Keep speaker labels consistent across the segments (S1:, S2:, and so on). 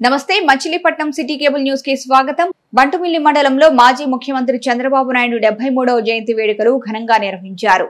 S1: నమస్తే Machilipatnam city cable news కి స్వాగతం బంటుమిల్లి మండలంలో మాజీ ముఖ్యమంత్రి చంద్రబాబు నాయుడు డెబ్బై మూడవ జయంతి వేడుకలు ఘనంగా నిర్వహించారు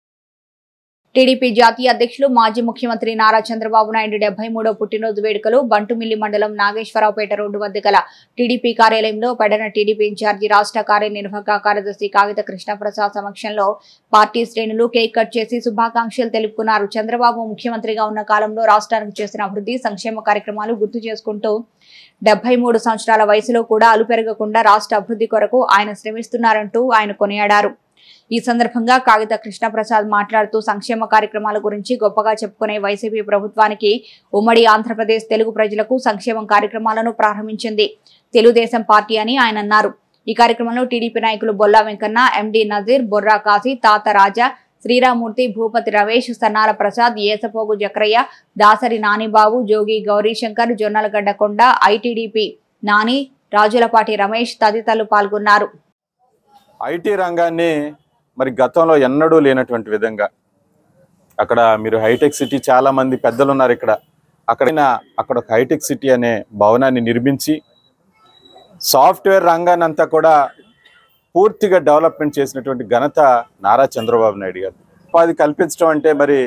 S1: టీడీపీ జాతీయ అధ్యక్షులు మాజీ ముఖ్యమంత్రి నారా చంద్రబాబు నాయుడు డెబ్బై మూడో పుట్టినరోజు వేడుకలు బంటుమిల్లి మండలం నాగేశ్వరరావుపేట రోడ్డు వద్ద గల టీడీపీ కార్యాలయంలో పెడన టీడీపీ ఇన్ఛార్జి రాష్ట్ర కార్యనిర్వాహక కార్యదర్శి కాగిత కృష్ణప్రసాద్ సమక్షంలో పార్టీ శ్రేణులు కేక్ కట్ చేసి శుభాకాంక్షలు తెలుపుకున్నారు చంద్రబాబు ముఖ్యమంత్రిగా ఉన్న కాలంలో రాష్ట్రానికి చేసిన అభివృద్ధి సంక్షేమ కార్యక్రమాలు గుర్తు చేసుకుంటూ డెబ్బై మూడు సంవత్సరాల వయసులో కూడా అలుపెరగకుండా రాష్ట్ర అభివృద్ధి కొరకు ఆయన శ్రమిస్తున్నారంటూ ఆయన కొనియాడారు ఈ సందర్భంగా కాగిత కృష్ణప్రసాద్ మాట్లాడుతూ సంక్షేమ కార్యక్రమాల గురించి గొప్పగా చెప్పుకునే వైసీపీ ప్రభుత్వానికి ఉమ్మడి ఆంధ్రప్రదేశ్ తెలుగు ప్రజలకు సంక్షేమ కార్యక్రమాలను ప్రారంభించింది తెలుగుదేశం పార్టీ అని ఆయన అన్నారు ఈ కార్యక్రమంలో టీడీపీ నాయకులు బొల్లా వెంకన్న ఎండి నజీర్ బొర్రా కాశీ తాత రాజా శ్రీరామూర్తి భూపతి రమేష్ సన్నాల ప్రసాద్ ఏసపోగు జక్రయ్య దాసరి నానిబాబు జోగి గౌరీశంకర్ జొన్నలగడ్డ కొండ ఐటీడీపీ నాని రాజులపాటి రమేష్ తదితరులు పాల్గొన్నారు
S2: ఐటీ రంగాన్ని మరి గతంలో ఎన్నడూ లేనటువంటి విధంగా అక్కడ మీరు హైటెక్ సిటీ చాలా మంది పెద్దలు ఉన్నారు ఇక్కడ అక్కడైనా అక్కడ ఒక హైటెక్ సిటీ అనే భవనాన్ని నిర్మించి సాఫ్ట్వేర్ రంగాన్ని అంతా కూడా పూర్తిగా డెవలప్మెంట్ చేసినటువంటి ఘనత నారా చంద్రబాబు నాయుడు గారు ఉపాధి కల్పించడం అంటే మరి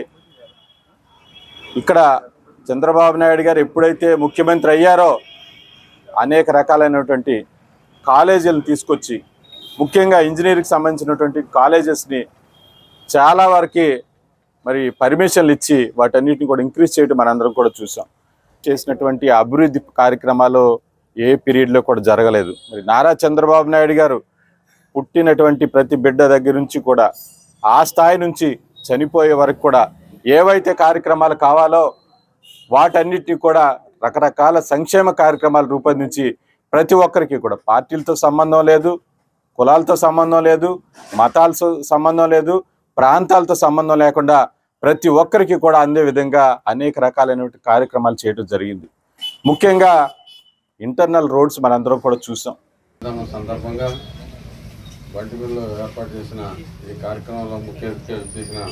S2: ఇక్కడ చంద్రబాబు నాయుడు గారు ఎప్పుడైతే ముఖ్యమంత్రి అయ్యారో అనేక రకాలైనటువంటి కాలేజీలను తీసుకొచ్చి ముఖ్యంగా ఇంజనీరింగ్కి సంబంధించినటువంటి కాలేజెస్ని చాలా వరకు మరి పర్మిషన్లు ఇచ్చి వాటన్నిటిని కూడా ఇంక్రీజ్ చేయడం మనందరం కూడా చూసాం చేసినటువంటి అభివృద్ధి కార్యక్రమాలు ఏ పీరియడ్లో కూడా జరగలేదు మరి నారా చంద్రబాబు నాయుడు గారు పుట్టినటువంటి ప్రతి బిడ్డ దగ్గర నుంచి కూడా ఆ స్థాయి నుంచి చనిపోయే వరకు కూడా ఏవైతే కార్యక్రమాలు కావాలో వాటన్నిటిని కూడా రకరకాల సంక్షేమ కార్యక్రమాలు రూపొందించి ప్రతి ఒక్కరికి కూడా పార్టీలతో సంబంధం లేదు కులాలతో సంబంధం లేదు మతాలతో సంబంధం లేదు ప్రాంతాలతో సంబంధం లేకుండా ప్రతి ఒక్కరికి కూడా అందే విధంగా అనేక రకాలైనటువంటి కార్యక్రమాలు చేయడం జరిగింది ముఖ్యంగా ఇంటర్నల్ రోడ్స్ మనందరం కూడా చూసాం
S3: దాని సందర్భంగా బంటిమిల్లో ఏర్పాటు చేసిన ఈ కార్యక్రమంలో ముఖ్య అతిథిగా చేసిన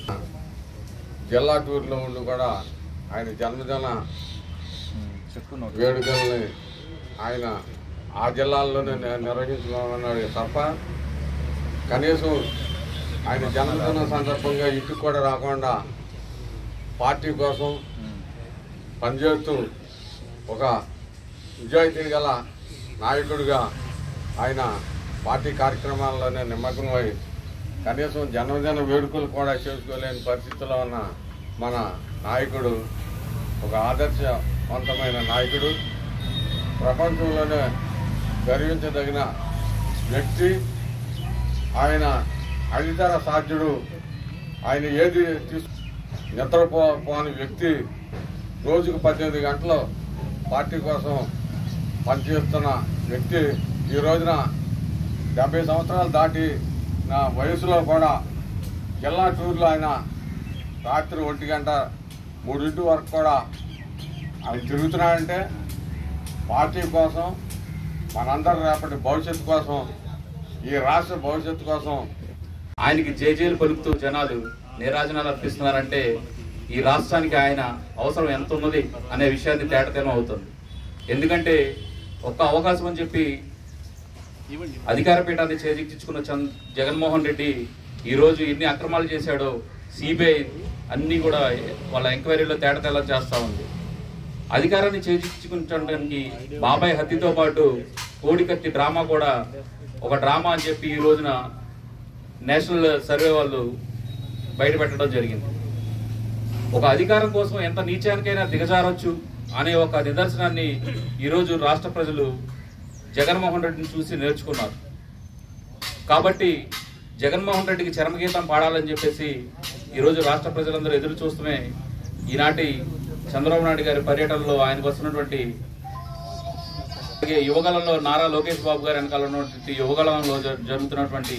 S3: జిల్లా టూర్లో ఉండి కూడా ఆయన జన్మదిన వేడుకల్ని ఆయన ఆ జిల్లాల్లోనే ని- నిర్వహించుకోమన్నాడు తప్ప కనీసం ఆయన జన్మదిన సందర్భంగా ఇంటికి కూడా రాకుండా పార్టీ కోసం పనిచేస్తూ ఒక నిజాయితీ గల నాయకుడిగా ఆయన పార్టీ కార్యక్రమాల్లోనే నిమగ్నమై కనీసం జన్మదిన వేడుకలు కూడా చేసుకోలేని పరిస్థితిలో ఉన్న మన నాయకుడు ఒక ఆదర్శవంతమైన నాయకుడు ప్రపంచంలోనే గర్వించదగిన వ్యక్తి ఆయన అధితర సాధ్యుడు ఆయన ఏది తీసు నిద్రపో పోని వ్యక్తి రోజుకు పద్దెనిమిది గంటలు పార్టీ కోసం పనిచేస్తున్న వ్యక్తి ఈ రోజున డెబ్బై సంవత్సరాలు దాటి నా వయసులో కూడా జిల్లా టూర్లో ఆయన రాత్రి ఒంటి గంట మూడింటి వరకు కూడా ఆయన తిరుగుతున్నాడంటే పార్టీ కోసం మనందరి రేపటి భవిష్యత్తు కోసం ఈ రాష్ట్ర భవిష్యత్తు కోసం
S4: ఆయనకి జేజేలు పలుకుతూ జనాలు నీరాజనాలు అర్పిస్తున్నారంటే ఈ రాష్ట్రానికి ఆయన అవసరం ఎంత ఉన్నది అనే విషయాన్ని తేటతెలం అవుతుంది ఎందుకంటే ఒక్క అవకాశం అని చెప్పి అధికార పీఠాన్ని చేజిక్కించుకున్న చంద్ జగన్మోహన్ రెడ్డి ఈరోజు ఎన్ని అక్రమాలు చేశాడో సిబిఐ అన్నీ కూడా వాళ్ళ ఎంక్వైరీలో తేటతెల్లం చేస్తూ ఉంది అధికారాన్ని చేజిక్కించుకుంటానికి బాబాయ్ హత్యతో పాటు కోడికత్తి డ్రామా కూడా ఒక డ్రామా అని చెప్పి ఈ రోజున నేషనల్ సర్వే వాళ్ళు బయటపెట్టడం జరిగింది ఒక అధికారం కోసం ఎంత నీచానికైనా దిగజారొచ్చు అనే ఒక నిదర్శనాన్ని ఈరోజు రాష్ట్ర ప్రజలు జగన్మోహన్ రెడ్డిని చూసి నేర్చుకున్నారు కాబట్టి జగన్మోహన్ రెడ్డికి చరమగీతం పాడాలని చెప్పేసి ఈరోజు రాష్ట్ర ప్రజలందరూ ఎదురు చూస్తూనే ఈనాటి చంద్రబాబు నాయుడు గారి పర్యటనలో ఆయనకు వస్తున్నటువంటి అలాగే యువగలంలో నారా లోకేష్ బాబు గారి వెనకాల ఉన్నటువంటి యువగలంలో జ- జరుగుతున్నటువంటి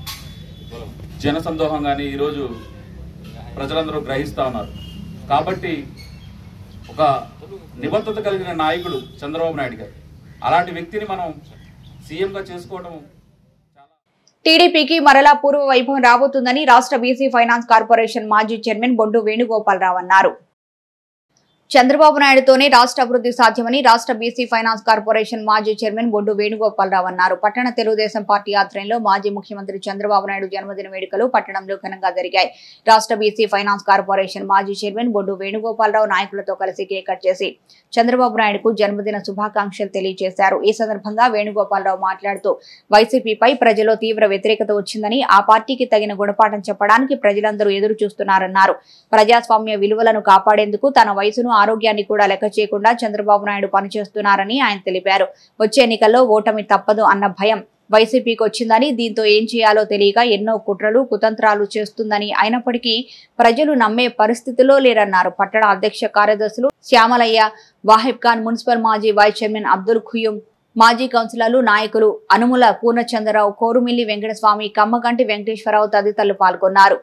S4: జన సందోహం కానీ ఈరోజు ప్రజలందరూ గ్రహిస్తా ఉన్నారు కాబట్టి ఒక నిబద్ధత కలిగిన నాయకుడు చంద్రబాబు నాయుడు గారు అలాంటి వ్యక్తిని మనం సీఎంగా చేసుకోవడం చాలా
S1: టీడీపీకి మరలా పూర్వ వైభవం రాబోతుందని రాష్ట్ర బీసీ ఫైనాన్స్ కార్పొరేషన్ మాజీ చైర్మన్ బొండు వేణుగోపాలరావు అన్నారు చంద్రబాబు నాయుడుతోనే రాష్ట్ర అభివృద్ధి సాధ్యమని రాష్ట్ర బీసీ ఫైనాన్స్ కార్పొరేషన్ మాజీ చైర్మన్ బొడ్డు వేణుగోపాలరావు అన్నారు పట్టణ తెలుగుదేశం పార్టీ ఆధ్వర్యంలో మాజీ ముఖ్యమంత్రి చంద్రబాబు నాయుడు జన్మదిన వేడుకలు పట్టణంలో ఘనంగా జరిగాయి రాష్ట్ర బీసీ ఫైనాన్స్ కార్పొరేషన్ మాజీ చైర్మన్ బొడ్డు వేణుగోపాలరావు నాయకులతో కలిసి కేక్ కట్ చేసి చంద్రబాబు నాయుడుకు జన్మదిన శుభాకాంక్షలు తెలియజేశారు ఈ సందర్భంగా వేణుగోపాలరావు మాట్లాడుతూ వైసీపీపై ప్రజల్లో తీవ్ర వ్యతిరేకత వచ్చిందని ఆ పార్టీకి తగిన గుణపాఠం చెప్పడానికి ప్రజలందరూ ఎదురు చూస్తున్నారన్నారు ప్రజాస్వామ్య విలువలను కాపాడేందుకు తన వయసును ఆరోగ్యాన్ని కూడా లెక్క చేయకుండా చంద్రబాబు నాయుడు పనిచేస్తున్నారని ఆయన తెలిపారు వచ్చే ఎన్నికల్లో ఓటమి తప్పదు అన్న భయం వైసీపీకి వచ్చిందని దీంతో ఏం చేయాలో తెలియక ఎన్నో కుట్రలు కుతంత్రాలు చేస్తుందని అయినప్పటికీ ప్రజలు నమ్మే పరిస్థితిలో లేరన్నారు పట్టణ అధ్యక్ష కార్యదర్శులు శ్యామలయ్య వాహిబ్ ఖాన్ మున్సిపల్ మాజీ వైస్ చైర్మన్ అబ్దుల్ ఖుయూం మాజీ కౌన్సిలర్లు నాయకులు అనుముల పూర్ణచంద్రరావు కోరుమిల్లి వెంకటస్వామి కమ్మగంటి వెంకటేశ్వరరావు తదితరులు పాల్గొన్నారు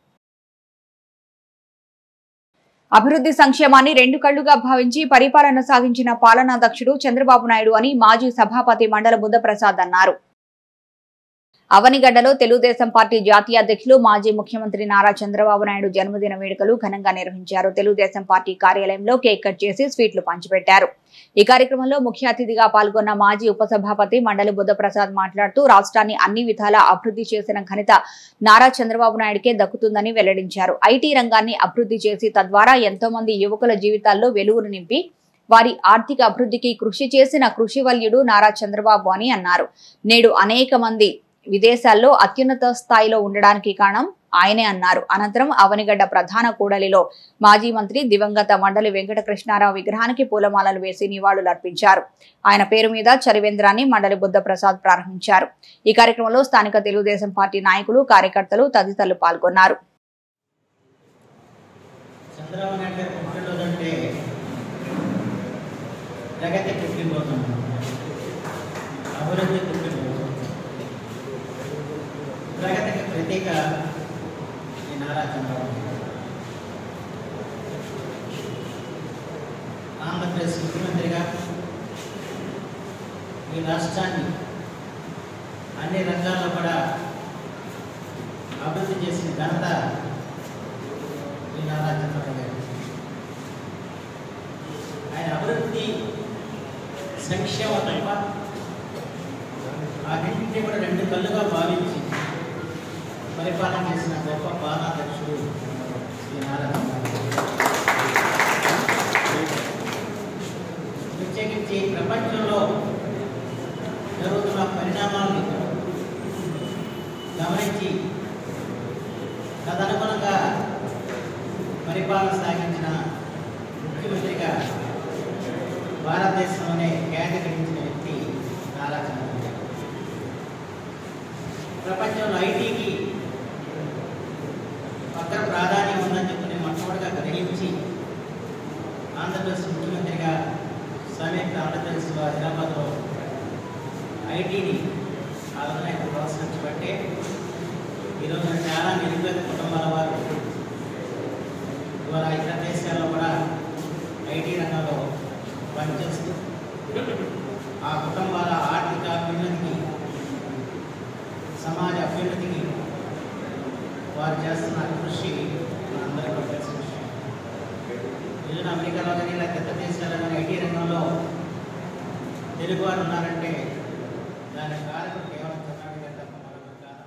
S1: అభివృద్ధి సంక్షేమాన్ని రెండు కళ్లుగా భావించి పరిపాలన సాగించిన పాలనాధ్యక్షుడు చంద్రబాబు నాయుడు అని మాజీ సభాపతి మండల బుద్ధప్రసాద్ అన్నారు అవనిగడ్డలో తెలుగుదేశం పార్టీ జాతీయ అధ్యక్షులు మాజీ ముఖ్యమంత్రి నారా చంద్రబాబు నాయుడు జన్మదిన వేడుకలు ఘనంగా నిర్వహించారు తెలుగుదేశం పార్టీ కార్యాలయంలో కేక్ కట్ చేసి స్వీట్లు పంచిపెట్టారు ఈ కార్యక్రమంలో ముఖ్య అతిథిగా పాల్గొన్న మాజీ ఉపసభాపతి మండలి బుద్ధప్రసాద్ మాట్లాడుతూ రాష్ట్రాన్ని అన్ని విధాలా అభివృద్ధి చేసిన ఘనత నారా చంద్రబాబు నాయుడుకే దక్కుతుందని వెల్లడించారు ఐటీ రంగాన్ని అభివృద్ధి చేసి తద్వారా ఎంతో మంది యువకుల జీవితాల్లో వెలుగును నింపి వారి ఆర్థిక అభివృద్ధికి కృషి చేసిన కృషివల్యుడు నారా చంద్రబాబు అని అన్నారు నేడు అనేక మంది విదేశాల్లో అత్యున్నత స్థాయిలో ఉండడానికి కారణం ఆయనే అన్నారు అనంతరం అవనిగడ్డ ప్రధాన కూడలిలో మాజీ మంత్రి దివంగత మండలి వెంకటకృష్ణారావు విగ్రహానికి పూలమాలలు వేసి నివాళులర్పించారు ఆయన పేరు మీద చరివేంద్రాన్ని మండలి బుద్ధప్రసాద్ ప్రారంభించారు ఈ కార్యక్రమంలో స్థానిక తెలుగుదేశం పార్టీ నాయకులు కార్యకర్తలు తదితరులు పాల్గొన్నారు
S5: చంద్రబాబు నాయుడు గారి పుట్టినరోజు అంటే ప్రగతి పుట్టినరోజు అభివృద్ధి పుట్టినరోజు ప్రగతికి ప్రతీక ఈ నారా చంద్రబాబు నాయుడు. ఆంధ్రప్రదేశ్ ముఖ్యమంత్రిగా ఈ రాష్ట్రాన్ని అన్ని రంగాల్లో కూడా అభివృద్ధి చేసిన ఘనత ఈ నారా చంద్రబాబు గారు ఆయన అభివృద్ధి సంక్షేమ తప్ప ఆ రెండింటినీ కూడా రెండు కళ్ళుగా భావించి పరిపాలన చేసిన గొప్ప పాలనాధ్యక్షుడు శ్రీ నారా చంద్రబాబు గారు. ప్రత్యేకించి ప్రపంచంలో జరుగుతున్న పరిణామాలను గమనించి తదనుగుణంగా పరిపాలన సాగించిన ముఖ్యమంత్రిగా భారతదేశంలోనే కేంద్రీకరించిన వ్యక్తి నారా చంద్రబాబు నాయుడు. ప్రపంచంలో ఐటీకి అగ్ర ప్రాధాన్యం ఉందని చెప్పి మొట్టమొదటిగా గ్రహించి ఆంధ్రప్రదేశ్ ముఖ్యమంత్రిగా సమీప ఆంధ్రప్రదేశ్లో హైదరాబాద్లో ఐటీని ఆ విధంగా ప్రోత్సహించబట్టే ఈరోజు చాలా నిరుపేద కుటుంబాల వారు ఇవాళ ఇతర దేశాల్లో కూడా ఐటీ రంగంలో పనిచేస్తూ ఆ కుటుంబాల ఆర్థిక అభ్యున్నతికి సమాజ అభ్యున్నతికి వారు చేస్తున్న కృషి మనందరికీ కూడా తెలిసిన విషయం ఈరోజు అమెరికాలో కానీ ఇలా ఇతర దేశాల్లో కానీ ఐటీ రంగంలో తెలుగువారు ఉన్నారంటే దానికి కారణం కేవలం చంద్రబాబు గారు తప్ప మరొకరు కాదు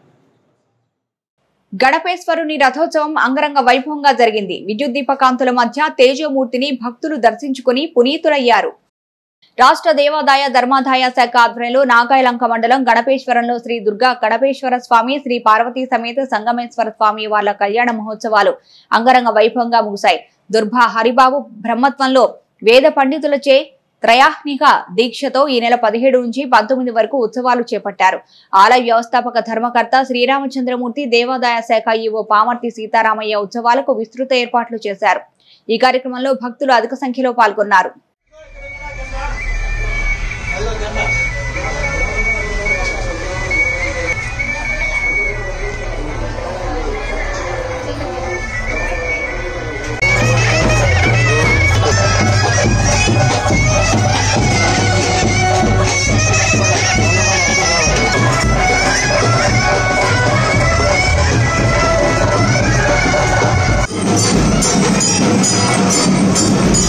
S1: గణపేశ్వరుని రథోత్సవం అంగరంగ వైభవంగా జరిగింది విద్యుత్ దీపకాంతుల మధ్య తేజోమూర్తిని భక్తులు దర్శించుకుని పునీతులయ్యారు రాష్ట్ర దేవాదాయ ధర్మాదాయ శాఖ ఆధ్వర్యంలో నాగాయలంక మండలం గణపేశ్వరంలో శ్రీ దుర్గా గణపేశ్వర స్వామి శ్రీ పార్వతీ సమేత సంగమేశ్వర స్వామి వాళ్ళ కళ్యాణ మహోత్సవాలు అంగరంగ వైభవంగా ముగిశాయి దుర్భా హరిబాబు బ్రహ్మత్వంలో వేద పండితులచే త్రయాహ్నిక దీక్షతో ఈ నెల పదిహేడు నుంచి పంతొమ్మిది వరకు ఉత్సవాలు చేపట్టారు ఆలయ వ్యవస్థాపక ధర్మకర్త శ్రీరామచంద్రమూర్తి దేవాదాయ శాఖ ఈవో పామర్తి సీతారామయ్య ఉత్సవాలకు విస్తృత ఏర్పాట్లు చేశారు ఈ కార్యక్రమంలో భక్తులు అధిక సంఖ్యలో పాల్గొన్నారు
S6: Thank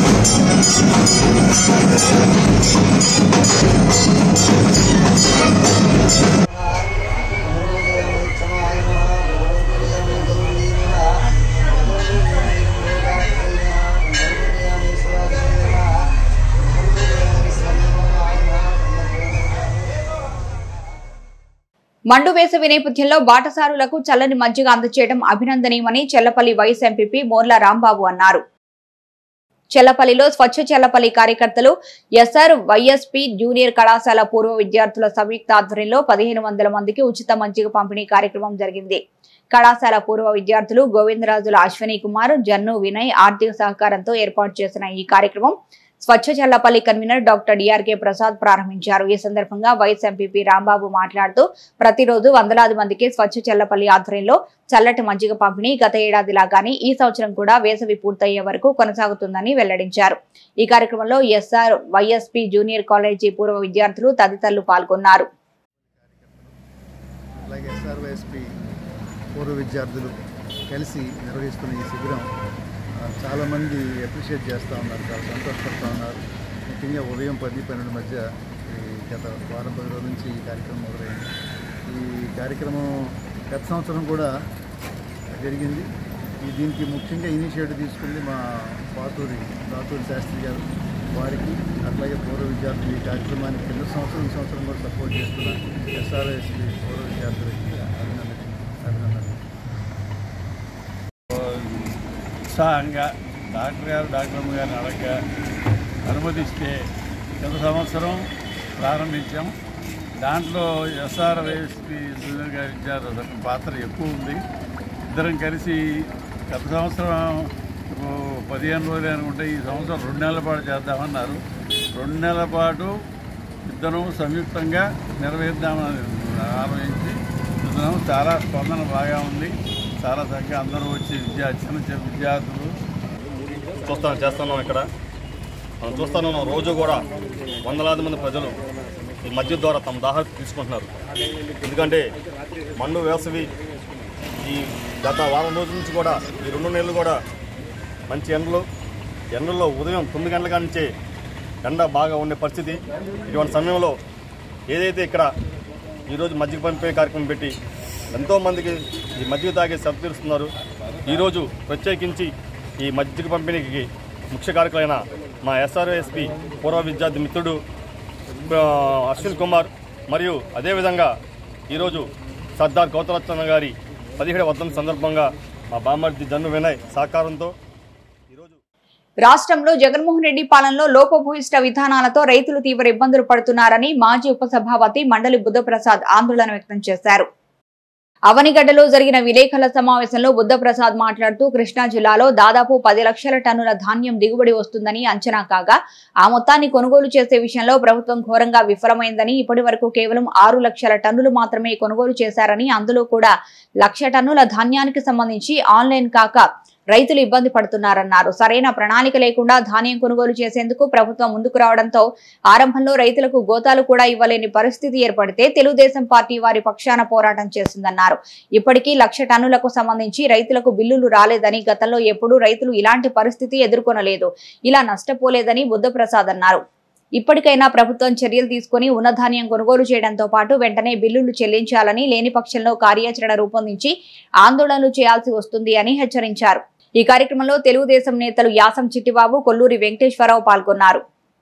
S1: మండు వేసవి నేపథ్యంలో బాటసారులకు చల్లని మజ్జిగ అందచేయడం అభినందనీయమని చెల్లపల్లి వైస్ ఎంపీపీ మోర్ల రాంబాబు అన్నారు చెల్లపల్లిలో స్వచ్ఛ చెల్లపల్లి కార్యకర్తలు ఎస్ఆర్ వైఎస్పీ జూనియర్ కళాశాల పూర్వ విద్యార్థుల సంయుక్త ఆధ్వర్యంలో పదిహేను వందల మందికి ఉచిత మజ్జిగ పంపిణీ కార్యక్రమం జరిగింది కళాశాల పూర్వ విద్యార్థులు గోవిందరాజుల అశ్విని కుమార్ జన్ను వినయ్ ఆర్థిక సహకారంతో ఏర్పాటు చేసిన ఈ కార్యక్రమం Swachh Challapalli convener doctor D R K Prasad ప్రారంభించారు ఈ సందర్భంగా వైస్ ఎంపీపీ రాంబాబు మాట్లాడుతూ ప్రతిరోజు వందలాది మందికి స్వచ్ఛ చల్లపల్లి ఆధ్వర్యంలో చల్లటి మజ్జిగ పంపిణీ గత ఏడాది లాగానే ఈ సంవత్సరం కూడా వేసవి పూర్తయ్యే వరకు కొనసాగుతుందని వెల్లడించారు ఈ కార్యక్రమంలో ఎస్ఆర్ వైఎస్పీ జూనియర్ కాలేజీ పూర్వ విద్యార్థులు తదితరులు పాల్గొన్నారు
S6: అలాగే ఎస్ఆర్వైఎస్పి పూర్వ విద్యార్థులు కలిసి నిర్వహిస్తున్న ఈ శిబిరం ఆ, చాలామంది అప్రిషియేట్ చేస్తూ ఉన్నారు చాలా సంతోషపడుతూ ఉన్నారు ముఖ్యంగా ఉదయం పది పన్నెండు మధ్య ఈ గత వారం పది రోజుల నుంచి ఈ కార్యక్రమం మొదలైంది ఈ కార్యక్రమం గత సంవత్సరం కూడా జరిగింది ఈ దీనికి ముఖ్యంగా ఇనిషియేటివ్ తీసుకుంది మా పాతూరి దాతూరి శాస్త్రి గారు వారికి అట్లాగే పూర్వ విద్యార్థులు ఈ కార్యక్రమానికి కింద సంవత్సరం ఈ సంవత్సరం కూడా సపోర్ట్ చేస్తున్న ఎస్ఆర్ఎస్పి పూర్వ విద్యార్థులకి అభినందన అభినందనలు
S7: ఉత్సాహంగా డాక్టర్ గారు డాక్టర్ అమ్మ గారిని అడగగా అనుమతిస్తే గత సంవత్సరం ప్రారంభించాం దాంట్లో ఎస్ఆర్వైఎస్పి జూనియర్ గారి విద్యార్థుల పాత్ర ఎక్కువ ఉంది ఇద్దరం కలిసి గత సంవత్సరం ఓ పదిహేను రోజులు అనుకుంటే ఈ సంవత్సరం రెండు నెలల పాటు చేద్దామన్నారు రెండు నెలల పాటు ఇద్దరం సంయుక్తంగా నెరవేర్దామని ఆలోచించి ఇద్దరం చాలా స్పందన బాగా ఉంది చాలా చక్కగా అందరూ వచ్చి విద్యా చిన్న చిన్న విద్యార్థులు
S8: చూస్తాను చేస్తున్నాం ఇక్కడ మనం చూస్తున్నాం రోజు కూడా వందలాది మంది ప్రజలు ఈ మధ్య ద్వారా తమ దాహాలు తీసుకుంటున్నారు ఎందుకంటే మండు వేసవి ఈ గత వారం రోజుల నుంచి కూడా ఈ రెండు నెలలు కూడా మంచి ఎండలు ఎండల్లో ఉదయం తొమ్మిది గంటల కాడి నుంచే ఎండ బాగా ఉండే పరిస్థితి ఇటువంటి సమయంలో ఏదైతే ఇక్కడ ఈరోజు మజ్జిగ పంపే కార్యక్రమం పెట్టి ఎంతోమందికి ఈ మజ్జిగ తాగే శ్రద్ధ తీరుస్తున్నారు ఈరోజు ప్రత్యేకించి ఈ మజ్జిగ పంపిణీకి ముఖ్య కారకులైన మా ఎస్ఆర్ఎస్పి పూర్వ విద్యార్థి మిత్రుడు ఆ, అశ్విన్ కుమార్ మరియు అదేవిధంగా ఈరోజు సర్దార్ గౌతరత్న గారి పదిహేడు వర్ధన సందర్భంగా మా బామ్మర్ది జన్ను వినయ్ సహకారంతో ఈరోజు
S1: రాష్ట్రంలో జగన్మోహన్ రెడ్డి పాలనలో లోపభూయిష్ట విధానాలతో రైతులు తీవ్ర ఇబ్బందులు పడుతున్నారని మాజీ ఉపసభాపతి మండలి బుద్ధప్రసాద్ ఆందోళన వ్యక్తం చేశారు అవనిగడ్డలో జరిగిన విలేకరుల సమావేశంలో బుద్ధప్రసాద్ మాట్లాడుతూ కృష్ణా జిల్లాలో దాదాపు పది లక్షల టన్నుల ధాన్యం దిగుబడి వస్తుందని అంచనా కాగా ఆ మొత్తాన్ని కొనుగోలు చేసే విషయంలో ప్రభుత్వం ఘోరంగా విఫలమైందని ఇప్పటి వరకు కేవలం ఆరు లక్షల టన్నులు మాత్రమే కొనుగోలు చేశారని అందులో కూడా లక్ష టన్నుల ధాన్యానికి సంబంధించి ఆన్లైన్ కాక రైతులు ఇబ్బంది పడుతున్నారన్నారు సరైన ప్రణాళిక లేకుండా ధాన్యం కొనుగోలు చేసేందుకు ప్రభుత్వం ముందుకు రావడంతో ఆరంభంలో రైతులకు గోతాలు కూడా ఇవ్వలేని పరిస్థితి ఏర్పడితే తెలుగుదేశం పార్టీ వారి పక్షాన పోరాటం చేసిందన్నారు ఇప్పటికీ లక్ష టన్నులకు సంబంధించి రైతులకు బిల్లులు రాలేదని గతంలో ఎప్పుడూ రైతులు ఇలాంటి పరిస్థితి ఎదుర్కొనలేదు ఇలా నష్టపోలేదని బుద్ధప్రసాద్ అన్నారు ఇప్పటికైనా ప్రభుత్వం చర్యలు తీసుకుని ఉన్నధాన్యం కొనుగోలు చేయడంతో పాటు వెంటనే బిల్లులు చెల్లించాలని లేని పక్షంలో కార్యాచరణ రూపొందించి ఆందోళనలు చేయాల్సి వస్తుంది అని హెచ్చరించారు ఈ కార్యక్రమంలో తెలుగుదేశం నేతలు యాసం చిట్టిబాబు కొల్లూరి వెంకటేశ్వరరావు పాల్గొన్నారు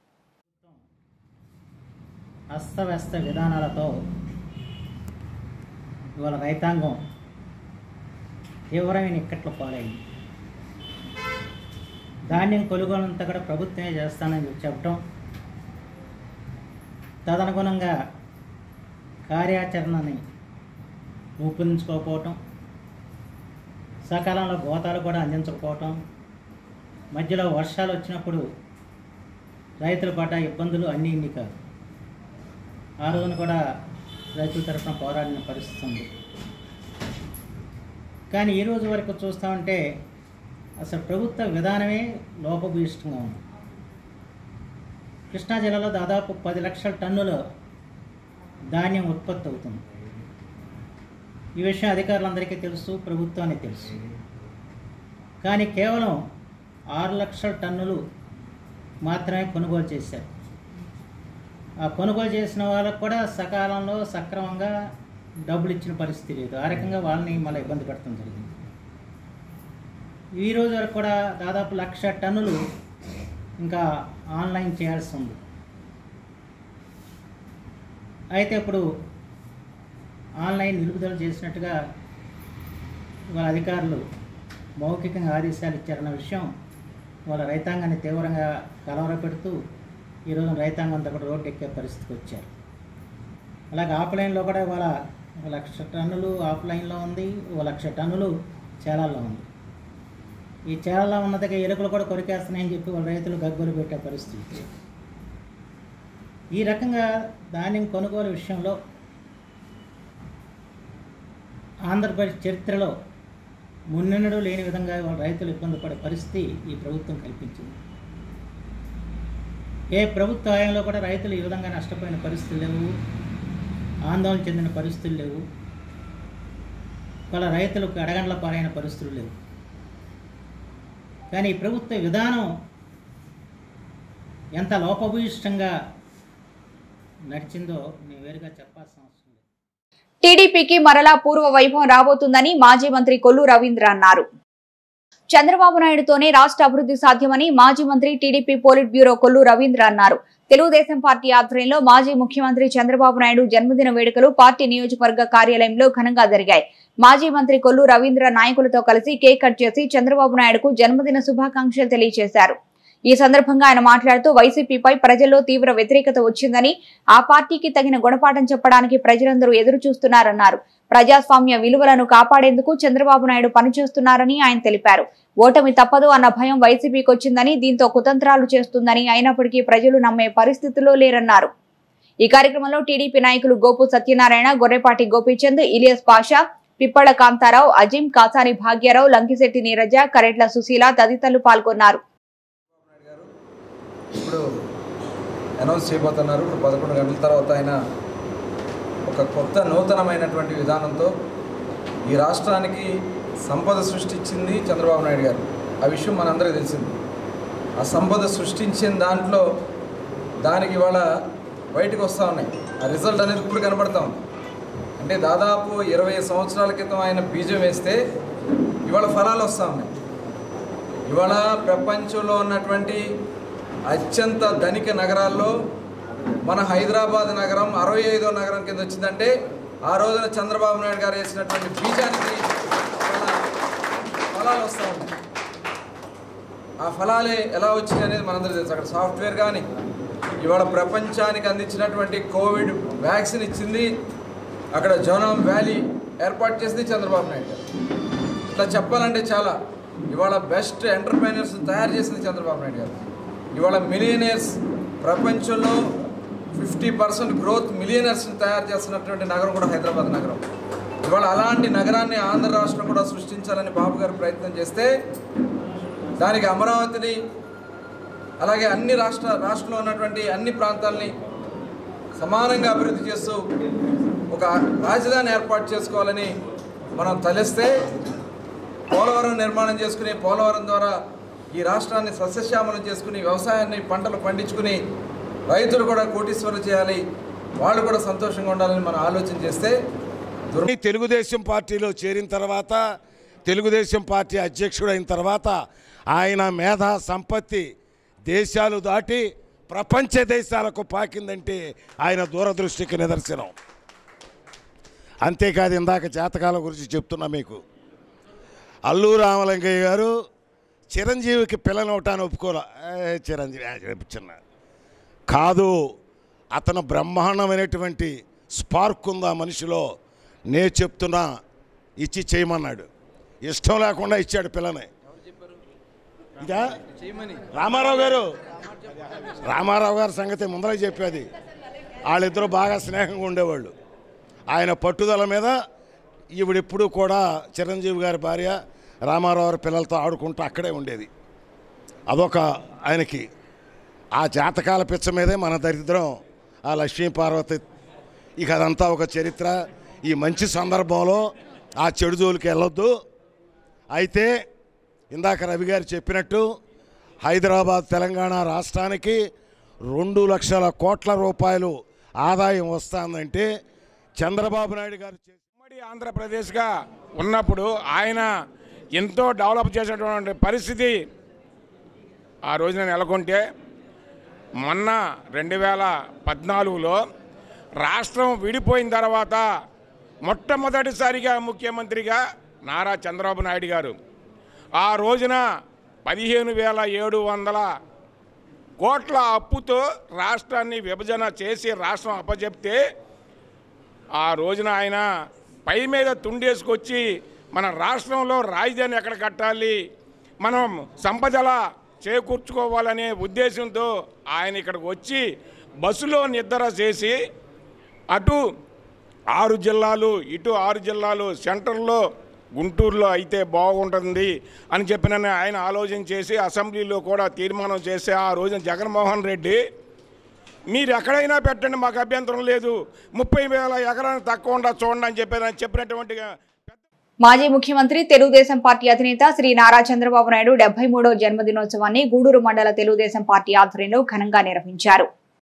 S5: అస్తవ్యస్త విధానాలతో ఇవాళ రైతాంగం తీవ్రమైన ఇక్కట్లు పాలైంది ధాన్యం కొనుగోలంతా కూడా ప్రభుత్వమే చేస్తానని చెప్పటం తదనుగుణంగా కార్యాచరణని రూపొందించుకోకపోవటం సకాలంలో గోతాలు కూడా అందించకపోవటం మధ్యలో వర్షాలు వచ్చినప్పుడు రైతులు పడ్డ ఇబ్బందులు అన్నీ ఇన్ని కాదు ఆ రోజున కూడా రైతుల తరఫున పోరాడిన పరిస్థితి ఉంది కానీ ఈ రోజు వరకు చూస్తూ ఉంటే అసలు ప్రభుత్వ విధానమే లోపభూయిష్టంగా ఉంది కృష్ణా జిల్లాలో దాదాపు పది లక్షల టన్నుల ధాన్యం ఉత్పత్తి అవుతుంది ఈ విషయం అధికారులందరికీ తెలుసు ప్రభుత్వానికి తెలుసు కానీ కేవలం ఆరు లక్షల టన్నులు మాత్రమే కొనుగోలు చేశారు ఆ కొనుగోలు చేసిన వాళ్ళకు కూడా సకాలంలో సక్రమంగా డబ్బులు ఇచ్చిన పరిస్థితి లేదు ఆ రకంగా వాళ్ళని మళ్ళీ ఇబ్బంది పెట్టడం జరిగింది ఈ రోజు వరకు కూడా దాదాపు లక్ష టన్నులు ఇంకా ఆన్లైన్ చేయాల్సి ఉంది అయితే ఇప్పుడు ఆన్లైన్ నిలుపుదల చేసినట్టుగా వాళ్ళ అధికారులు మౌఖికంగా ఆదేశాలు ఇచ్చారన్న విషయం వాళ్ళ రైతాంగాన్ని తీవ్రంగా కలవరపెడుతూ ఈరోజు రైతాంగం అంతా కూడా రోడ్డు ఎక్కే పరిస్థితికి వచ్చారు అలాగే ఆఫ్లైన్లో కూడా ఇవాళ ఒక లక్ష టన్నులు ఆఫ్లైన్లో ఉంది ఒక లక్ష టన్నులు చేలాల్లో ఉంది ఈ చేలాల్లో ఉన్న దగ్గర ఎలుకలు కూడా కొరికేస్తున్నాయని చెప్పి వాళ్ళ రైతులు గగ్గోలు పెట్టే పరిస్థితి ఈ రకంగా ధాన్యం కొనుగోలు విషయంలో ఆంధ్రప్రదేశ్ చరిత్రలో మున్నెన్నడూ లేని విధంగా వాళ్ళ రైతులు ఇబ్బంది పడే పరిస్థితి ఈ ప్రభుత్వం కల్పించింది ఏ ప్రభుత్వ హయాంలో కూడా రైతులు ఈ విధంగా నష్టపోయిన పరిస్థితులు లేవు ఆందోళన చెందిన పరిస్థితులు లేవు వాళ్ళ రైతులకు అడగండ్ల పాలైన పరిస్థితులు లేవు కానీ ఈ ప్రభుత్వ విధానం ఎంత లోపభూయిష్టంగా నడిచిందో నేను వేరుగా చెప్పాల్సిన అవసరం లేదు
S1: టీడీపీకి మరలా పూర్వ వైభవం రాబోతుందని మాజీ మంత్రి కొల్లు రవీంద్ర అన్నారు చంద్రబాబు నాయుడుతోనే రాష్ట్ర అభివృద్ధి సాధ్యమని మాజీ మంత్రి TDP polit bureau Kollu Ravindra అన్నారు తెలుగుదేశం పార్టీ ఆధ్వర్యంలో మాజీ ముఖ్యమంత్రి చంద్రబాబు నాయుడు జన్మదిన వేడుకలు పార్టీ నియోజకవర్గ కార్యాలయంలో ఘనంగా జరిగాయి మాజీ మంత్రి కొల్లు రవీంద్ర నాయకులతో కలిసి కేక్ కట్ చేసి చంద్రబాబు నాయుడుకు జన్మదిన శుభాకాంక్షలు తెలియజేశారు ఈ సందర్భంగా ఆయన మాట్లాడుతూ వైసీపీపై ప్రజల్లో తీవ్ర వ్యతిరేకత వచ్చిందని ఆ పార్టీకి తగిన గుణపాఠం చెప్పడానికి ప్రజలందరూ ఎదురు చూస్తున్నారన్నారు ప్రజాస్వామ్య విలువలను కాపాడేందుకు చంద్రబాబు నాయుడు పనిచేస్తున్నారని ఆయన తెలిపారు ఓటమి తప్పదు అన్న భయం వైసీపీకి వచ్చిందని దీంతో కుతంత్రాలు చేస్తుందని అయినప్పటికీ ప్రజలు నమ్మే పరిస్థితిలో లేరన్నారు ఈ కార్యక్రమంలో టీడీపీ నాయకులు గోపు సత్యనారాయణ గొర్రెపాటి గోపీచంద్ ఇలియస్ పాషా పిప్పళ కాంతారావు అజిం కాసాని భాగ్యారావు లంకిశెట్టి నీరజ కరెట్ల సుశీల తదితరులు పాల్గొన్నారు
S9: ఇప్పుడు అనౌన్స్ చేయబోతున్నారు ఇప్పుడు పదకొండు గంటల తర్వాత ఆయన ఒక కొత్త నూతనమైనటువంటి విధానంతో ఈ రాష్ట్రానికి సంపద సృష్టించింది చంద్రబాబు నాయుడు గారు ఆ విషయం మనందరికీ తెలిసింది ఆ సంపద సృష్టించిన దాంట్లో దానికి ఇవాళ బయటకు వస్తూ ఉన్నాయి ఆ రిజల్ట్ అనేది ఇప్పుడు కనబడతా ఉంది అంటే దాదాపు ఇరవై సంవత్సరాల క్రితం ఆయన బీజం వేస్తే ఇవాళ ఫలాలు వస్తూ ఉన్నాయి ఇవాళ ప్రపంచంలో ఉన్నటువంటి అత్యంత ధనిక నగరాల్లో మన హైదరాబాద్ నగరం అరవై ఐదో నగరం కింద వచ్చిందంటే ఆ రోజున చంద్రబాబు నాయుడు గారు వేసినటువంటి బీజానికి ఇవాళ ఫలాలు వస్తూ ఉన్నాయి ఆ ఫలాలే ఎలా వచ్చింది అనేది మనందరూ తెలుసు అక్కడ సాఫ్ట్వేర్ కానీ ఇవాళ ప్రపంచానికి అందించినటువంటి కోవిడ్ వ్యాక్సిన్ ఇచ్చింది అక్కడ జోనాం వ్యాలీ ఏర్పాటు చేసింది చంద్రబాబు నాయుడు గారు ఇట్లా చెప్పాలంటే చాలా ఇవాళ బెస్ట్ ఎంటర్ప్రైనర్స్ తయారు చేసింది చంద్రబాబు నాయుడు గారు ఇవాళ మిలియనర్స్ ప్రపంచంలో ఫిఫ్టీ పర్సెంట్ గ్రోత్ మిలియనర్స్ని తయారు చేస్తున్నటువంటి నగరం కూడా హైదరాబాద్ నగరం ఇవాళ అలాంటి నగరాన్ని ఆంధ్ర రాష్ట్రం కూడా సృష్టించాలని బాబు గారు ప్రయత్నం చేస్తే దానికి అమరావతిని అలాగే అన్ని రాష్ట్ర రాష్ట్రంలో ఉన్నటువంటి అన్ని ప్రాంతాలని సమానంగా అభివృద్ధి చేస్తూ ఒక రాజధాని ఏర్పాటు చేసుకోవాలని మనం తలిస్తే పోలవరం నిర్మాణం చేసుకుని పోలవరం ద్వారా ఈ రాష్ట్రాన్ని సస్యశ్యామలం చేసుకుని వ్యవసాయాన్ని పంటలు పండించుకుని రైతులు కూడా కోటీశ్వరులు చేయాలి వాళ్ళు కూడా సంతోషంగా ఉండాలని మనం ఆలోచన చేస్తే దుర్
S10: ఈ తెలుగుదేశం పార్టీలో చేరిన తర్వాత తెలుగుదేశం పార్టీ అధ్యక్షుడు అయిన తర్వాత ఆయన మేధా సంపత్తి దేశాలు దాటి ప్రపంచ దేశాలకు పాకిందంటే ఆయన దూరదృష్టికి నిదర్శనం అంతేకాదు ఇందాక జాతకాల గురించి చెప్తున్నా మీకు అల్లు రామలింగయ్య గారు చిరంజీవికి పిల్లని ఒకటాన్ని ఒప్పుకోలే ఏ, చిరంజీవి ఏ, చిన్న కాదు అతను బ్రహ్మాండమైనటువంటి స్పార్క్ ఉంది ఆ మనిషిలో నే చెప్తున్నా ఇచ్చి చేయమన్నాడు ఇష్టం లేకుండా ఇచ్చాడు పిల్లని ఇదా రామారావు గారు రామారావు గారి సంగతి ముందరే చెప్పేది వాళ్ళిద్దరూ బాగా స్నేహంగా ఉండేవాళ్ళు ఆయన పట్టుదల మీద ఈవిడెప్పుడు కూడా చిరంజీవి గారి భార్య రామారావు గారి పిల్లలతో ఆడుకుంటూ అక్కడే ఉండేది అదొక ఆయనకి ఆ జాతకాల పిచ్చ మీదే మన దరిద్రం ఆ లక్ష్మీ పార్వతి ఇక అదంతా ఒక చరిత్ర ఈ మంచి సందర్భంలో ఆ చెడు జోలికి వెళ్ళొద్దు అయితే ఇందాక రవి గారు చెప్పినట్టు హైదరాబాద్ తెలంగాణ రాష్ట్రానికి రెండు లక్షల కోట్ల రూపాయలు ఆదాయం వస్తుందంటే చంద్రబాబు నాయుడు గారు చేసిన
S11: ఉమ్మడి ఆంధ్రప్రదేశ్గా ఉన్నప్పుడు ఆయన ఎంతో డెవలప్ చేసేటువంటి పరిస్థితి ఆ రోజున నెలకొంటే మొన్న రెండు వేల పద్నాలుగులో రాష్ట్రం విడిపోయిన తర్వాత మొట్టమొదటిసారిగా ముఖ్యమంత్రిగా నారా చంద్రబాబు నాయుడు గారు ఆ రోజున పదిహేను వేల ఏడు వందల కోట్ల అప్పుతో రాష్ట్రాన్ని విభజన చేసి రాష్ట్రం అప్పచెప్తే ఆ రోజున ఆయన పై మీద తుండేసుకొచ్చి మన రాష్ట్రంలో రాజధాని ఎక్కడ కట్టాలి మనం సంపదల చేకూర్చుకోవాలనే ఉద్దేశంతో ఆయన ఇక్కడికి వచ్చి బస్సులో నిద్ర చేసి అటు ఆరు జిల్లాలు ఇటు ఆరు జిల్లాలు సెంటర్లో గుంటూరులో అయితే బాగుంటుంది అని చెప్పిన ఆయన ఆలోచన చేసి అసెంబ్లీలో కూడా తీర్మానం చేసి ఆ రోజున జగన్మోహన్ రెడ్డి మీరు ఎక్కడైనా పెట్టండి మాకు అభ్యంతరం లేదు ముప్పై వేల ఎకరానికి తక్కువ ఉండ చూడండి అని చెప్పి చెప్పినటువంటిగా
S1: మాజీ ముఖ్యమంత్రి తెలుగుదేశం పార్టీ అధినేత శ్రీ నారా చంద్రబాబు నాయుడు డెబ్బై మూడో జన్మదినోత్సవాన్ని గూడూరు మండల తెలుగుదేశం పార్టీ ఆధ్వర్యంలో ఘనంగా నిర్వహించారు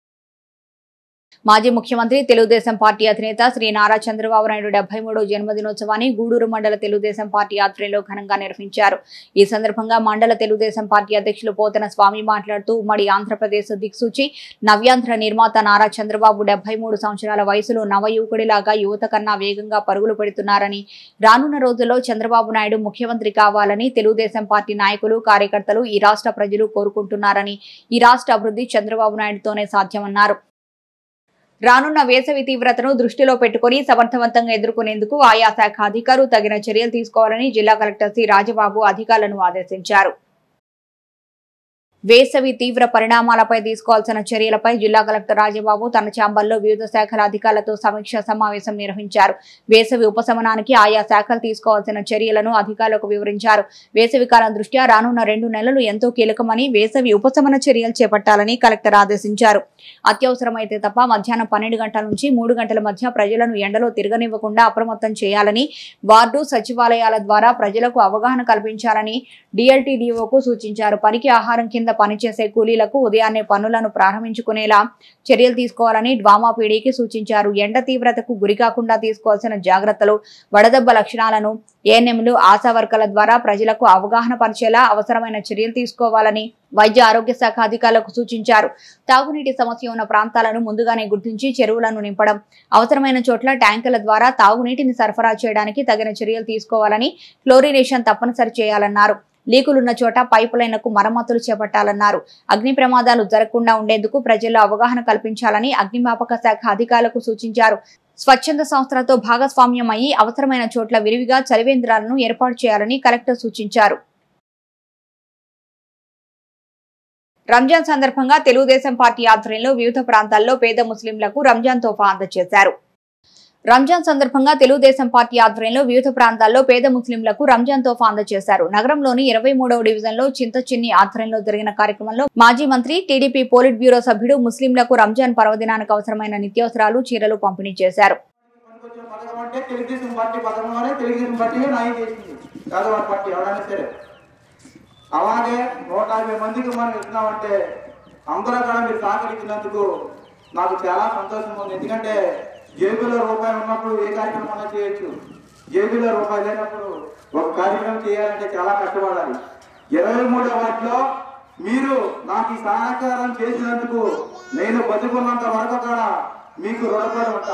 S1: మాజీ ముఖ్యమంత్రి తెలుగుదేశం పార్టీ అధినేత శ్రీ నారా చంద్రబాబు నాయుడు డెబ్బై మూడో జన్మదినోత్సవాన్ని గూడూరు మండల తెలుగుదేశం పార్టీ ఆధ్వర్యంలో ఘనంగా నిర్వహించారు ఈ సందర్భంగా మండల తెలుగుదేశం పార్టీ అధ్యక్షులు పోతన స్వామి మాట్లాడుతూ ఉమ్మడి ఆంధ్రప్రదేశ్ దిక్సూచి నవ్యాంధ్ర నిర్మాత నారా చంద్రబాబు డెబ్బై మూడు సంవత్సరాల వయసులో నవయువకుడిలాగా యువత కన్నా వేగంగా పరుగులు పెడుతున్నారని రానున్న రోజుల్లో చంద్రబాబు నాయుడు ముఖ్యమంత్రి కావాలని తెలుగుదేశం పార్టీ నాయకులు కార్యకర్తలు ఈ రాష్ట్ర ప్రజలు కోరుకుంటున్నారని ఈ రాష్ట్ర అభివృద్ధి చంద్రబాబు నాయుడుతోనే సాధ్యమన్నారు రానున్న వేసవి తీవ్రతను దృష్టిలో పెట్టుకుని సమర్థవంతంగా ఎదుర్కొనేందుకు ఆయా శాఖ అధికారులు తగిన చర్యలు తీసుకోవాలని జిల్లా కలెక్టర్ సి రాజబాబు అధికారులను ఆదేశించారు వేసవి తీవ్ర పరిణామాలపై తీసుకోవాల్సిన చర్యలపై జిల్లా కలెక్టర్ రాజబాబు తన ఛాంబర్లో వివిధ శాఖల అధికారులతో సమీక్ష సమావేశం నిర్వహించారు వేసవి ఉపశమనానికి ఆయా శాఖలు తీసుకోవాల్సిన చర్యలను అధికారులకు వివరించారు వేసవి కాలం దృష్ట్యా రానున్న రెండు నెలలు ఎంతో కీలకమని వేసవి ఉపశమన చర్యలు చేపట్టాలని కలెక్టర్ ఆదేశించారు అత్యవసరమైతే తప్ప మధ్యాహ్నం పన్నెండు గంటల నుంచి మూడు గంటల మధ్య ప్రజలను ఎండలో తిరగనివ్వకుండా అప్రమత్తం చేయాలని వార్డు సచివాలయాల ద్వారా ప్రజలకు అవగాహన కల్పించాలని డిఎల్టీడీఓకు సూచించారు పనికి ఆహారం కింద పనిచేసే కూలీలకు ఉదయాన్నే పనులను ప్రారంభించుకునేలా చర్యలు తీసుకోవాలని డ్వామా పీడీకి సూచించారు ఎండ తీవ్రతకు గురికాకుండా తీసుకోవాల్సిన జాగ్రత్తలు వడదెబ్బ లక్షణాలను ఏఎన్ఎంలు ఆశా వర్కర్ల ద్వారా ప్రజలకు అవగాహన పరిచేలా అవసరమైన చర్యలు తీసుకోవాలని వైద్య ఆరోగ్య శాఖ అధికారులకు సూచించారు తాగునీటి సమస్య ఉన్న ప్రాంతాలను ముందుగానే గుర్తించి చెరువులను నింపడం అవసరమైన చోట్ల ట్యాంకుల ద్వారా తాగునీటిని సరఫరా చేయడానికి తగిన చర్యలు తీసుకోవాలని క్లోరినేషన్ తప్పనిసరి చేయాలన్నారు లీకులున్న చోట పైపు లైన్లకు మరమ్మతులు చేపట్టాలన్నారు అగ్ని ప్రమాదాలు జరగకుండా ఉండేందుకు ప్రజల్లో అవగాహన కల్పించాలని అగ్నిమాపక శాఖ అధికారులకు సూచించారు స్వచ్ఛంద సంస్థలతో భాగస్వామ్యం అయ్యి అవసరమైన చోట్ల విరివిగా చలివేంద్రాలను ఏర్పాటు చేయాలని కలెక్టర్ సూచించారు రంజాన్ సందర్భంగా తెలుగుదేశం పార్టీ ఆధ్వర్యంలో వివిధ ప్రాంతాల్లో పేద ముస్లింలకు రంజాన్ తోఫా అందజేశారు రంజాన్ సందర్భంగా తెలుగుదేశం పార్టీ ఆధ్వర్యంలో వివిధ ప్రాంతాల్లో పేద ముస్లింలకు రంజాన్ తోఫా అందజేశారు నగరంలోని ఇరవై మూడవ డివిజన్ లో చింతచిన్ని ఆధ్వర్యంలో జరిగిన కార్యక్రమంలో మాజీ మంత్రి టీడీపీ పోలిట్ బ్యూరో సభ్యుడు ముస్లింలకు రంజాన్ పర్వదినానికి అవసరమైన నిత్యావసరాలు చీరలు పంపిణీ చేశారు
S12: పథకం అంటే తెలుగుదేశం పార్టీ పథకంలోనే తెలుగుదేశం పార్టీ న్యాయం చేసింది పేదవాడి పార్టీ ఎవరైనా సరే అలాగే నూట యాభై మందికి మనం ఇస్తున్నామంటే అందరూ కూడా మీరు సహకరించినందుకు నాకు చాలా సంతోషం ఉంది ఎందుకంటే జేబులో రూపాయి ఉన్నప్పుడు ఏ కార్యక్రమం అన్నా చేయొచ్చు జేబులో రూపాయి లేనప్పుడు ఒక కార్యక్రమం చేయాలంటే చాలా కష్టపడాలి ఇరవై మూడో వాటిలో మీరు నాకు ఈ సహకారం చేసినందుకు నేను బతుకున్నంత వరకు కూడా మీకు రుణపడి ఉంటా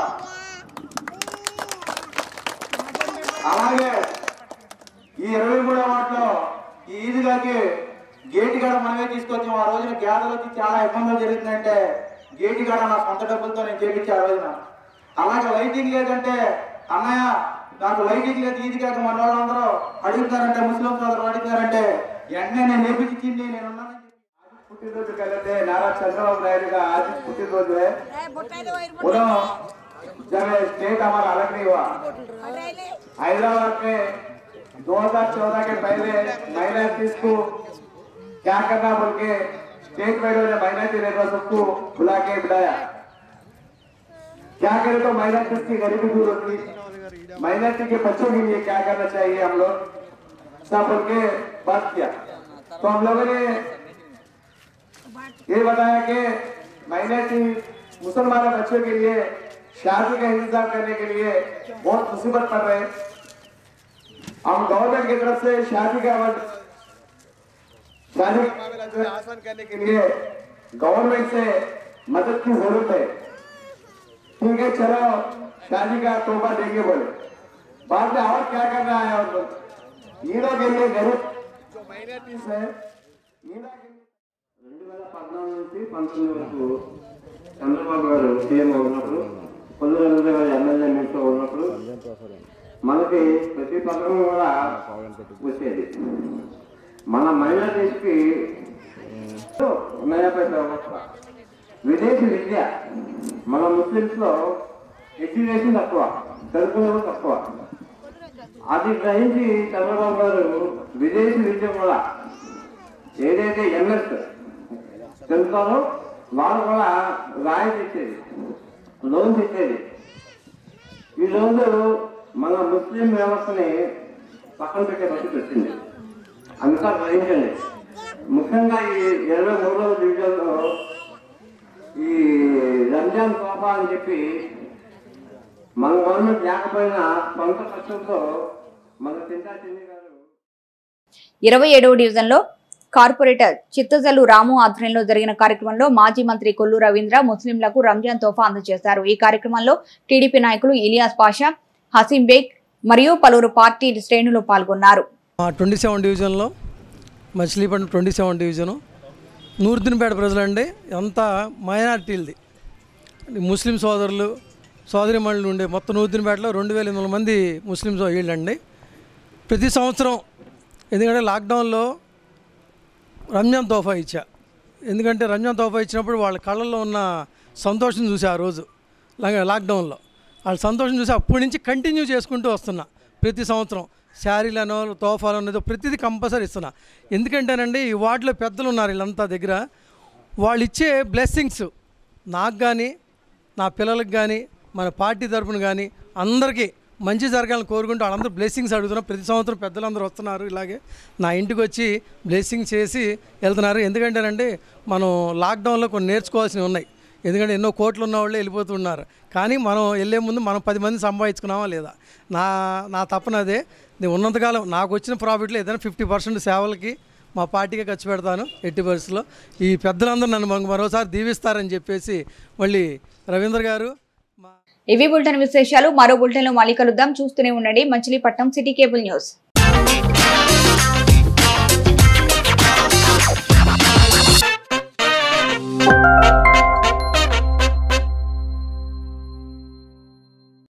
S12: అలాగే ఈ ఇరవై మూడో వాటిలో ఈ ఈదుగాకి గేటు కాడ మనమే తీసుకొచ్చాం ఆ రోజున గ్యాదర్ వచ్చి చాలా ఇబ్బందులు జరుగుతుందంటే గేటు కాడ నా సొంత డబ్బులతో నేను చేపించా ఆ రోజున అలాగే లైటింగ్ లేదంటే అన్నయ్య నాకు లైటింగ్ లేదు ఈది కాక మన వాళ్ళందరూ అడుగుతారంటే ముస్లిం సోదరులు అడుగుతారంటే వెంటనే నేను నేర్పించింది నేను ఉన్నానని చెప్పి పుట్టినరోజు కలిగితే నారా చంద్రబాబు నాయుడు గారు आज पुट्टिनरोज है उन्होंने जब स्टेट हमारा अलग नहीं हुआ हैदराबाद में 2014 के पहले माइनॉरिटीज को क्या करना बोल के स्टेट में उन्होंने माइनॉरिटी लेबर सबको बुला के बुलाया क्या करे तो माइनॉरिटीज की गरीबी दूर होगी माइनॉरिटी के बच्चों के लिए क्या करना चाहिए हम लोग सब बोल के बात किया तो हम लोगों ने ये बताया कि माइनॉरिटी मुसलमान बच्चों के लिए शादी का इंतजाम करने के लिए बहुत मुसीबत पड़ रहे हैं हम गवर्नमेंट की तरफ से शादी का वक्त शादी का मामला जो है आसान करने के लिए गवर्नमेंट से मदद की जरूरत है ठीक है चलो शादी का तोहफा देंगे बोले बाद में और क्या करना है और ईदों के लिए गरीब जो माइनॉरिटीज है ईदा के लिए
S13: రెండు వేల పద్నాలుగు నుంచి పంతొమ్మిది వరకు చంద్రబాబు గారు సీఎం ఉన్నప్పుడు పొద్దున ఎనిమిది గారు ఎమ్మెల్యే మీతో ఉన్నప్పుడు మనకి ప్రతి పథకం కూడా వచ్చేది మన మైనార్టీస్కి విదేశీ విద్య మన ముస్లిమ్స్ లో ఎడ్యుకేషన్ తక్కువ చదువుకునే తక్కువ అది గ్రహించి చంద్రబాబు గారు విదేశీ విద్య కూడా ఏదైతే ఎంఎస్ తెలుస్తారో వాళ్ళు కూడా రాయితీ ఇచ్చేది లోన్స్ ఇచ్చేది ఈ లోన్లు మన ముస్లిం వ్యవస్థని పక్కన పెట్టే పరిస్థితి వచ్చింది అంతా గ్రహించండి ముఖ్యంగా ఈ ఇరవై మూడవ డివిజన్లో ఈ రంజాన్ తోఫా అని చెప్పి మన గవర్నమెంట్ లేకపోయినా సొంత ఖర్చులతో మన చింతా చిన్ని గారు
S1: ఇరవై ఏడవ డివిజన్లో కార్పొరేటర్ చిత్తజల్లు రాము ఆధ్వర్యంలో జరిగిన కార్యక్రమంలో మాజీ మంత్రి కొల్లు రవీంద్ర ముస్లింలకు రంజాన్ తోఫా అందజేశారు ఈ కార్యక్రమంలో టీడీపీ నాయకులు ఇలియాస్ పాషా హసీం బేగ్ మరియు పలువురు పార్టీ శ్రేణులు పాల్గొన్నారు
S14: ట్వంటీ సెవెన్ డివిజన్లో Machilipatnam twenty seven division Nooruddinpeta ప్రజలండి అంతా మైనార్టీలది ముస్లిం సోదరులు సోదరిమణులు ఉండే మొత్తం నూర్దిన్పేటలో రెండు వేల ఎనిమిది వందల మంది ముస్లిమ్స్ వీళ్ళండి ప్రతి సంవత్సరం ఎందుకంటే లాక్డౌన్లో రంజాన్ తోఫా ఇచ్చా ఎందుకంటే రంజాన్ తోఫా ఇచ్చినప్పుడు వాళ్ళ కళ్ళల్లో ఉన్న సంతోషం చూసి ఆ రోజు లాగా లాక్డౌన్లో వాళ్ళ సంతోషం చూసి అప్పటి నుంచి కంటిన్యూ చేసుకుంటూ వస్తున్నా ప్రతి సంవత్సరం శారీలను తోఫాలు అనేది ప్రతిదీ కంపల్సరీ ఇస్తున్నా ఎందుకంటేనండి ఈ వార్డులో పెద్దలు ఉన్నారు వీళ్ళంతా దగ్గర వాళ్ళు ఇచ్చే బ్లెస్సింగ్స్ నాకు కానీ నా పిల్లలకు కానీ మన పార్టీ తరపున కానీ అందరికీ మంచి జరగాలని కోరుకుంటూ వాళ్ళందరూ బ్లెస్సింగ్స్ అడుగుతున్నారు ప్రతి సంవత్సరం పెద్దలందరూ వస్తున్నారు ఇలాగే నా ఇంటికి వచ్చి బ్లెస్సింగ్ చేసి వెళ్తున్నారు ఎందుకంటేనండి మనం లాక్డౌన్లో కొన్ని నేర్చుకోవాల్సినవి ఉన్నాయి ఎందుకంటే ఎన్నో కోట్లు ఉన్న వాళ్ళే వెళ్ళిపోతున్నారు కానీ మనం వెళ్ళే ముందు మనం పది మంది సంపాదించుకున్నామా లేదా నా నా తప్పన అదే నేను ఉన్నంతకాలం నాకు వచ్చిన ప్రాఫిట్లో ఏదైనా ఫిఫ్టీ పర్సెంట్ సేవలకి మా పార్టీకి ఖర్చు పెడతాను ఎట్టి పరిస్థితుల్లో ఈ పెద్దలందరూ నన్ను మరో- మరోసారి దీవిస్తారని చెప్పేసి మళ్ళీ రవీంద్ర గారు
S1: ఇవి బులెటిన్ విశేషాలు మరో బులెటిన్లో మళ్ళీ కలుద్దాం చూస్తూనే ఉండండి మచిలీపట్నం సిటీ కేబుల్ న్యూస్